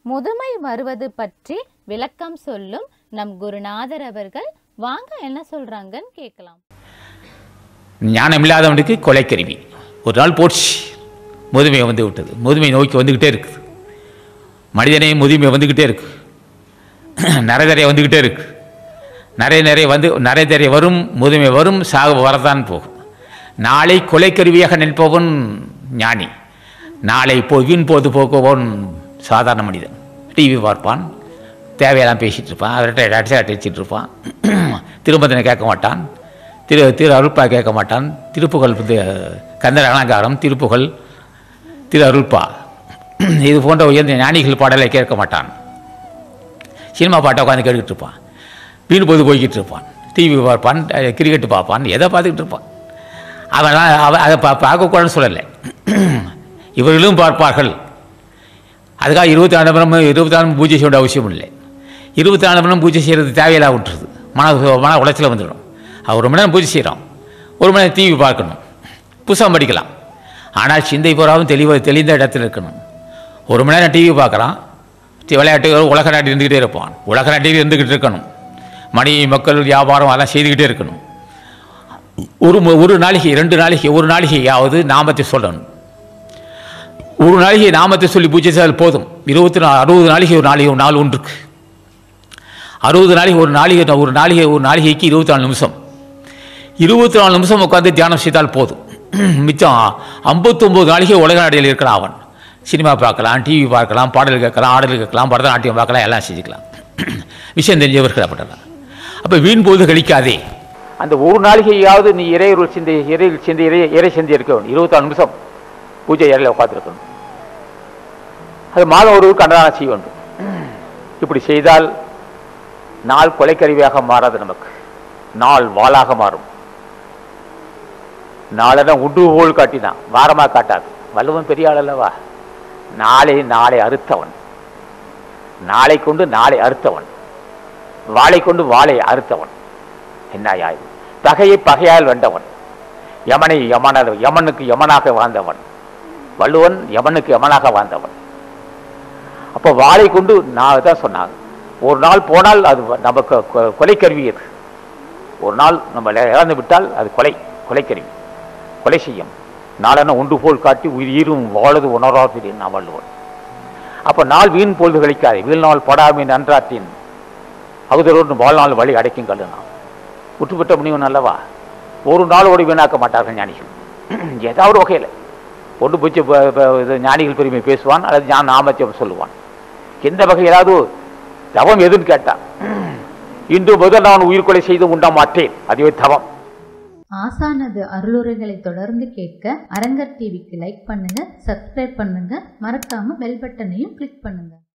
முதுமை வருவது பற்றி விளக்கம் சொல்லும் நம் குருநாதர் அவர்கள் வாங்க என்ன சொல்றாங்கன்னு கேட்கலாம் ஞானம் இல்லாதவனுக்கு கொலைக்கருவி ஒரு நாள் போச்சு முதுமை வந்து விட்டது முதுமை நோக்கி வந்துக்கிட்டே இருக்குது மனிதனே முதுமை வந்துக்கிட்டே இருக்கு நிறைய நிறைய வந்துக்கிட்டே இருக்கு நிறைய நிறைய வந்து நிறைய நிறைய வரும் முதுமை வரும் சாகு வரதான் போகும் நாளை கொலைக்கருவியாக நிற்பவன் ஞானி நாளை போ வீண் போது போக்குவன் சாதாரண மனிதன் டிவி பார்ப்பான் தேவையெல்லாம் பேசிகிட்டு இருப்பான் அவர்கிட்ட அடிச்சு அடிச்சிட்டு இருப்பான் திரும்பதனை கேட்க மாட்டான் திரு திரு அருள்பா கேட்க மாட்டான் திருப்புகழ் இது கந்தர் அலங்காரம் திருப்புகழ் திரு அருள்பா இது போன்ற உயர்ந்த ஞானிகள் பாடலை கேட்க மாட்டான் சினிமா பாட்டை உட்காந்து கேட்டுக்கிட்டு இருப்பான் வீண் பொது போய்கிட்டு இருப்பான் டிவி பார்ப்பான் கிரிக்கெட்டு பார்ப்பான் எதை பார்த்துக்கிட்டு இருப்பான் அவன்லாம் அவன் அதை பா பார்க்கக்கூடாதுன்னு சொல்லலை இவர்களும் பார்ப்பார்கள் அதுக்காக இருபத்தி நாலு மணி நேரம் இருபத்தி நாலு மணி பூஜை செய்ய வேண்டிய அவசியம் இல்லை இருபத்தி நாலு மணி நேரம் பூஜை செய்கிறது தேவையில்லாம விட்டுருது மன மன உளைச்சல் வந்துடும் அது ஒரு மணி நேரம் பூஜை செய்கிறோம் ஒரு மணி நேரம் டிவி பார்க்கணும் புத்தகம் படிக்கலாம் ஆனால் சிந்தை பூராவும் தெளிவாக தெளிந்த இடத்துல இருக்கணும் ஒரு மணி நேரம் டிவி பார்க்குறான் டி- விளையாட்டு உலக நாட்டில் இருந்துக்கிட்டே இருப்பான் உலக நாட்டில் இருந்துக்கிட்டு இருக்கணும் மணி மக்கள் வியாபாரம் அதெல்லாம் செய்துக்கிட்டே இருக்கணும் ஒரு மு- ஒரு நாளைக்கு ரெண்டு நாளைக்கு ஒரு நாளைக்கையாவது நாமத்தை சொல்லணும் ஒரு நாளைக்கு நாமத்தை சொல்லி பூஜை செய்தால் போதும் இருபத்தி நாலு அறுபது நாளைக்கு ஒரு நாளைக்கு ஒரு நாள் ஒன்று இருக்கு அறுபது நாளைக்கு ஒரு நாளைக்கு ஒரு நாளைக்கு ஒரு நாளைக்கு இருபத்தி நாலு நிமிஷம் இருபத்தி நாலு நிமிஷம் உட்காந்து தியானம் செய்தால் போதும் மிச்சம் ஐம்பத்தொம்போது நாளைக்கு உலக நாடுகள் இருக்கலாம் அவன் சினிமா பார்க்கலாம் டிவி பார்க்கலாம் பாடல் கேட்கலாம் ஆடல் கேட்கலாம் பரதநாட்டியம் பார்க்கலாம் எல்லாம் செஞ்சுக்கலாம் விஷயம் தெரிஞ்சவர்கள் அப்படின்னா அப்போ வீண் போது கழிக்காதே அந்த ஒரு நாளைக்கையாவது நீ இறையருள் சிந்தை இறை சிந்தை இறை இறை சிந்தை இருக்க வேண்டும் இருபத்தாறு நிமிஷம் பூஜை அறையில் உட்காந்துருக்கணும் அது மாதம் ஒருவருக்கு அன்னதானம் செய்ய வேண்டும் இப்படி செய்தால் நாள் கொலைக்கருவியாக மாறாது நமக்கு நாள் வாளாக மாறும் நாளெல்லாம் உண்டு போல் காட்டினான் வாரமாக காட்டாது வள்ளுவன் பெரிய ஆள் அல்லவா நாளை நாளை அறுத்தவன் நாளை கொண்டு நாளை அறுத்தவன் வாளை கொண்டு வாளை அறுத்தவன் என்ன ஆயுது பகையை பகையால் வென்றவன் யமனை யமன யமனுக்கு யமனாக வாழ்ந்தவன் வள்ளுவன் யமனுக்கு யமனாக வாழ்ந்தவன் அப்போ வாளை கொண்டு நான் தான் சொன்னாங்க ஒரு நாள் போனால் அது நமக்கு கொ- கொலைக்கருவி அது ஒரு நாள் நம்ம இழந்து விட்டால் அது கொலை கொலைக்கருவி கொலை செய்யும் நாளென உண்டு போல் காட்டி உயிரும் வாழது உணராது நான் வள்ளுவன் அப்போ நாள் வீண் பொழுது கழிக்காது வீண் நாள் படாமை நன்றாற்றின் அகுதரோடு வாழ்நாள் வழி அடைக்கும் கல்லுனான் விட்டுப்பட்ட முனிவன் அல்லவா ஒரு நாளோடு வீணாக்க மாட்டார்கள் ஞானிகள் ஏதாவது வகையில் பொண்டு பூச்சி ப- ப- இது ஞானிகள் பெருமை பேசுவான் அல்லது ஞான நாமத்தியம் சொல்லுவான் எந்த வகையிலாவது தவம் எதுன்னு கேட்டான் இன்று முதல் நான் உயிர்கொலை செய்து உண்ண மாட்டேன் அதுவே தவம் ஆசானது அருளுரைகளை தொடர்ந்து கேட்க அரங்கர் டிவிக்கு லைக் பண்ணுங்க சப்ஸ்கிரைப் பண்ணுங்க மறக்காம பெல் பட்டனையும் கிளிக் பண்ணுங்க